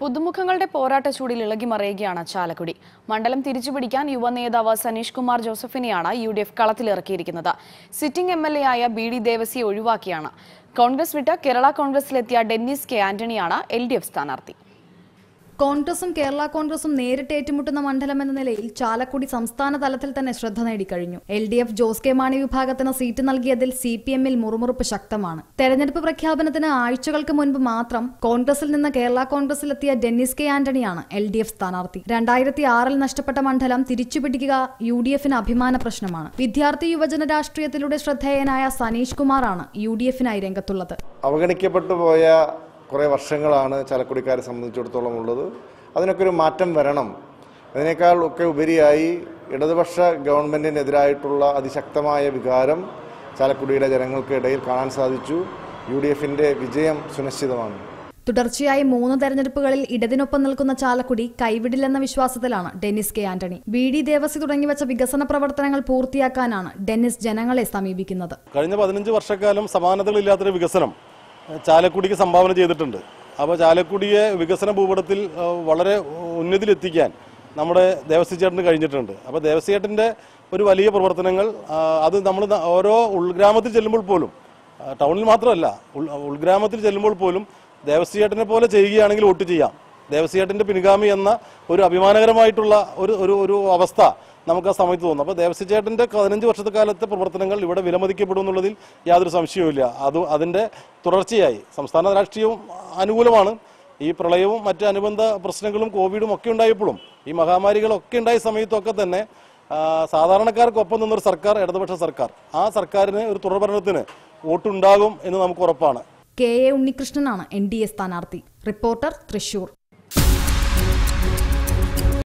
പുതുമുഖങ്ങളുടെ പോരാട്ട ചൂടിൽ ഇളകി മറയുകയാണ് ചാലക്കുടി മണ്ഡലം തിരിച്ചുപിടിക്കാൻ യുവ നേതാവ് സനീഷ് കുമാർ ജോസഫിനെയാണ് യു ഡി എഫ് കളത്തിലിറക്കിയിരിക്കുന്നത് സിറ്റിംഗ് എം എൽ എ ആയ ബി ഡി ദേവസിയെ ഒഴിവാക്കിയാണ് കോൺഗ്രസ് വിട്ട് കേരള കോൺഗ്രസിലെത്തിയ ഡെന്നിസ് കെ ആന്റണിയാണ് എൽ ഡി എഫ് സ്ഥാനാർത്ഥി കോൺഗ്രസും കേരള കോൺഗ്രസും നേരിട്ട് ഏറ്റുമുട്ടുന്ന മണ്ഡലം എന്ന നിലയിൽ ചാലക്കുടി സംസ്ഥാന തലത്തിൽ തന്നെ ശ്രദ്ധ നേടിക്കഴിഞ്ഞു L D F Jose K Mani വിഭാഗത്തിന് സീറ്റ് നൽകിയതിൽ സി പി എമ്മിൽ മുറുമുറുപ്പ് ശക്തമാണ് തെരഞ്ഞെടുപ്പ് പ്രഖ്യാപനത്തിന് ആഴ്ചകൾക്ക് മുൻപ് മാത്രം കോൺഗ്രസിൽ നിന്ന് കേരള കോൺഗ്രസിലെത്തിയ ഡെന്നിസ് കെ ആന്റണിയാണ് എൽ ഡി എഫ് സ്ഥാനാർത്ഥി രണ്ടായിരത്തി ആറിൽ നഷ്ടപ്പെട്ട മണ്ഡലം തിരിച്ചുപിടിക്കുക യു ഡി എഫിന് അഭിമാന പ്രശ്നമാണ് വിദ്യാർത്ഥി യുവജന രാഷ്ട്രീയത്തിലൂടെ ശ്രദ്ധേയനായ സനീഷ് കുമാറാണ് യു ഡി എഫിനായി രംഗത്തുള്ളത് അവഗണിക്കപ്പെട്ടു പോയ കുറേ വർഷങ്ങളാണ് ചാലക്കുടിക്കാരെ സംബന്ധിച്ചിടത്തോളം ഉള്ളത് അതിനൊക്കെ ഒരു മാറ്റം വരണം അതിനേക്കാൾ ഒക്കെ ഉപരിയായി ഇടതുപക്ഷ ഗവൺമെൻറ്റിനെതിരായിട്ടുള്ള അതിശക്തമായ വികാരം ചാലക്കുടിയുടെ ജനങ്ങൾക്കിടയിൽ കാണാൻ സാധിച്ചു യു ഡി എഫിൻ്റെ വിജയം സുനിശ്ചിതമാണ് തുടർച്ചയായി മൂന്ന് തെരഞ്ഞെടുപ്പുകളിൽ ഇടതിനൊപ്പം നിൽക്കുന്ന ചാലക്കുടി കൈവിടില്ലെന്ന വിശ്വാസത്തിലാണ് Dennis K Antony B D Devasy തുടങ്ങിവച്ച വികസന പ്രവർത്തനങ്ങൾ പൂർത്തിയാക്കാനാണ് ഡെന്നിസ് ജനങ്ങളെ സമീപിക്കുന്നത് കഴിഞ്ഞ പതിനഞ്ച് വർഷക്കാലം സമാനതകളില്ലാത്തൊരു വികസനം ഏഹ്, ചാലക്കുടിക്ക് സംഭാവന ചെയ്തിട്ടുണ്ട് അപ്പോൾ ചാലക്കുടിയെ വികസന ഭൂപടത്തിൽ ഏഹ്, വളരെ ഉന്നതിയിലെത്തിക്കാൻ നമ്മുടെ ദേവസ്വം ചേട്ടന് കഴിഞ്ഞിട്ടുണ്ട് അപ്പോൾ ദേവസ്വം ചേട്ടൻ്റെ ഒരു വലിയ പ്രവർത്തനങ്ങൾ ആ, അത് നമ്മൾ ന- ഓരോ ഉൾഗ്രാമത്തിൽ ചെല്ലുമ്പോൾ പോലും ആ, ടൗണിൽ മാത്രമല്ല ഉൾ ഉൾഗ്രാമത്തിൽ ചെല്ലുമ്പോൾ പോലും ദേവസ്വം ചേട്ടനെ പോലെ ചെയ്യുകയാണെങ്കിൽ വോട്ട് ചെയ്യാം ദേവസ്വം ചേട്ടൻ്റെ പിൻഗാമി എന്ന ഒരു അഭിമാനകരമായിട്ടുള്ള ഒരു ഒരു ഒരു അവസ്ഥ നമുക്ക് ആ സമയത്ത് തോന്നും അപ്പോൾ ദേവസ്വം ചേട്ടൻ്റെ പതിനഞ്ച് വർഷത്തെ കാലത്തെ പ്രവർത്തനങ്ങൾ ഇവിടെ വിലമതിക്കപ്പെടും എന്നുള്ളതിൽ യാതൊരു സംശയവുമില്ല അത് അതിൻ്റെ തുടർച്ചയായി സംസ്ഥാന രാഷ്ട്രീയവും അനുകൂലമാണ് ഈ പ്രളയവും മറ്റ് അനുബന്ധ പ്രശ്നങ്ങളും കോവിഡും ഒക്കെ ഉണ്ടായപ്പോഴും ഈ മഹാമാരികളൊക്കെ ഉണ്ടായ സമയത്തൊക്കെ തന്നെ ആ, സാധാരണക്കാർക്കൊപ്പം നിന്നൊരു സർക്കാർ ഇടതുപക്ഷ സർക്കാർ ആ സർക്കാരിന് ഒരു തുടർഭരണത്തിന് വോട്ടുണ്ടാകും എന്ന് നമുക്ക് ഉറപ്പാണ് കെ എ ഉണ്ണികൃഷ്ണനാണ് എൻ ഡി എ സ്ഥാനാർത്ഥി റിപ്പോർട്ടർ തൃശൂർ